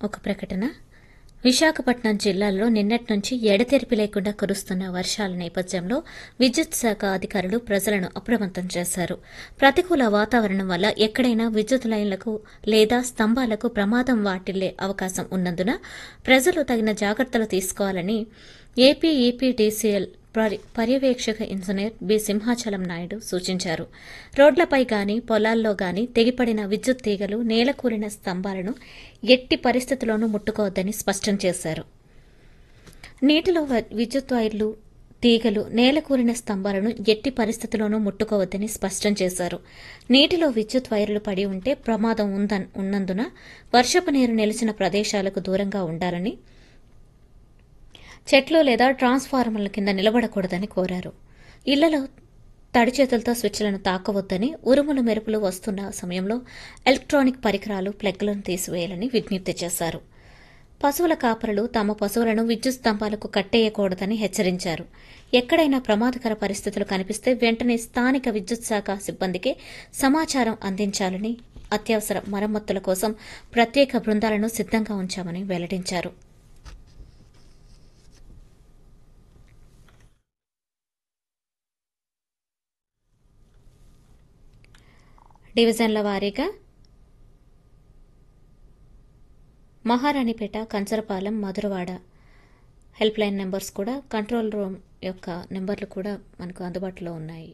ఒక ప్రకటన విశాఖపట్నం జిల్లాలో నిన్నటి నుంచి ఎడతెరిపి లేకుండా కురుస్తున్న వర్షాల నేపథ్యంలో విద్యుత్ శాఖ అధికారులు ప్రజలను అప్రమత్తం చేశారు ప్రతికూల వాతావరణం వల్ల ఎక్కడైనా విద్యుత్ లైన్లకు లేదా స్తంభాలకు ప్రమాదం వాటిల్లే అవకాశం ఉన్నందున ప్రజలు తగిన జాగ్రత్తలు తీసుకోవాలని ఏపీ ఈపీడీసీఎల్ పరి- పర్యవేక్షక ఇంజనీర్ బి సింహాచలం నాయుడు సూచించారు రోడ్లపై గాని పొలాల్లో గాని తెగిపడిన విద్యుత్ తీగలు నేలకూలిన స్తంభాలను ఎట్టి పరిస్థితుల్లోనూ ముట్టుకోవద్దని స్పష్టం చేశారు నీటిలో వ- విద్యుత్ వైర్లు తీగలు నేలకూలిన స్తంభాలను ఎట్టి పరిస్థితుల్లోనూ ముట్టుకోవద్దని స్పష్టం చేశారు నీటిలో విద్యుత్ వైర్లు పడి ఉంటే ప్రమాదం ఉందన్ ఉన్నందున వర్షపు నీరు నిలిచిన ప్రదేశాలకు దూరంగా ఉండాలని చెట్లు లేదా ట్రాన్స్ఫార్మర్ల కింద నిలబడకూడదని కోరారు ఇళ్లలో తడి చేతులతో స్విచ్లను తాకవద్దని ఉరుములు మెరుపులు వస్తున్న సమయంలో ఎలక్ట్రానిక్ పరికరాలు ప్లగ్లను తీసివేయాలని విజ్ఞప్తి చేశారు పశువుల కాపరులు తమ పశువులను విద్యుత్ స్తంభాలకు కట్టేయకూడదని హెచ్చరించారు ఎక్కడైనా ప్రమాదకర పరిస్థితులు కనిపిస్తే వెంటనే స్థానిక విద్యుత్ శాఖ సిబ్బందికి సమాచారం అందించాలని అత్యవసర మరమ్మతుల కోసం ప్రత్యేక బృందాలను సిద్ధంగా ఉంచామని వెల్లడించారు డివిజన్ల వారీగా Maharanipeta Kancharapalem Madhurawada help line numbers కూడా కంట్రోల్ రూమ్ యొక్క నెంబర్లు కూడా మనకు అందుబాటులో ఉన్నాయి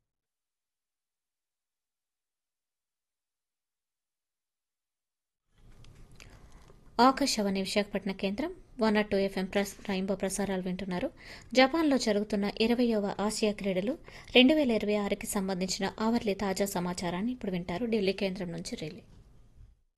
ఆకాశవాణి విశాఖపట్నం కేంద్రం వన్ నాట్ టూ ఎఫ్ఎం ప్రస్ రైంబో ప్రసారాలు వింటున్నారు జపాన్లో జరుగుతున్న ఇరవయవ ఆసియా క్రీడలు రెండు వేల ఇరవై ఆరుకి సంబంధించిన ఆవర్లీ తాజా సమాచారాన్ని ఇప్పుడు వింటారు ఢిల్లీ కేంద్రం నుంచి రిలే